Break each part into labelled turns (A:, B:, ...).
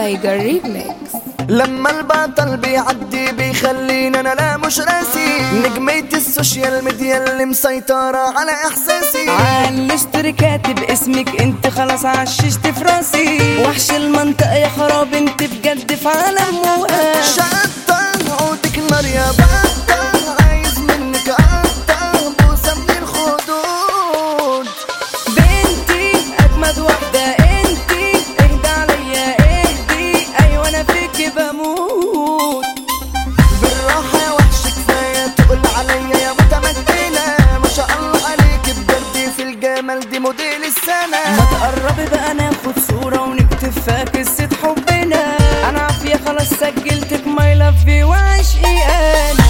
A: تايجر ريميكس
B: لما البطل بيعدي بيخليني انا لا مش راسي نجمية السوشيال ميديا اللي مسيطرة على احساسي
C: على الاشتراكات باسمك انت خلاص عششت في راسي وحش المنطقة يا خراب انت بجد في عالم وهم
B: شطة عودك نار يا بطة عايز منك قطة بوسة من الخدود
C: بنتي اجمد واحدة انتي اهدى عليا اهدي ايوه انا فيكي بموت
B: بالراحة يا وحش كفاية تقول عليا يا متمكنة ما شاء الله عليك بجد في الجمال دي موديل السنة
C: ما تقربي بقى ناخد صورة ونكتب فيها قصة حبنا انا عافية خلاص سجلتك ماي لاف يو وعشقي انا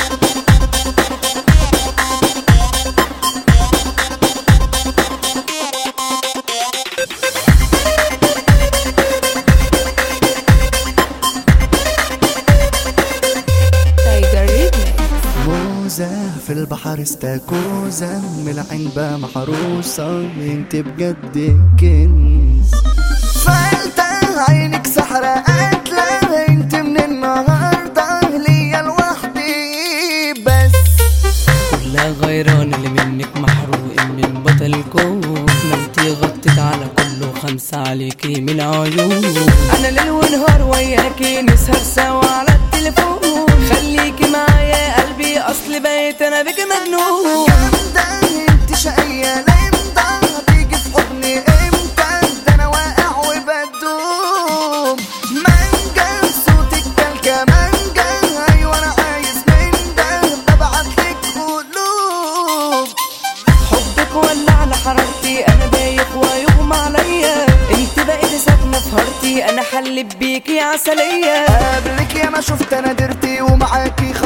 A: تايجر ريميكس
B: موزة في البحر استاكوزة من العين بقى محروسة انت بجد كنز فلتة عينك سحرة قاتلة انت من النهاردة ليا لوحدي بس
C: كلها غيران اللي منك محروق من بطل الكون نمتي غطت على كله خمسة عليكي من عيون انا ليل ونهار وياكي نسهر سوا على التليفون خليكي معايا قلبي اصل بقيت انا بك مجنون
B: جامدة انت شقية لامدة هتيجي في حضني امتى ده انا واقع وبدوم مانجا صوتك كالكمانجا ايوه انا عايز من ده ببعتلك قلوب
C: حبك ولع على حرارتي انا دايق ويغمى عليا انت بقيت ساكنه في هارتي انا حلب بيكي عسليه
B: قبلك يا ما شفت انا درتي ومعاكي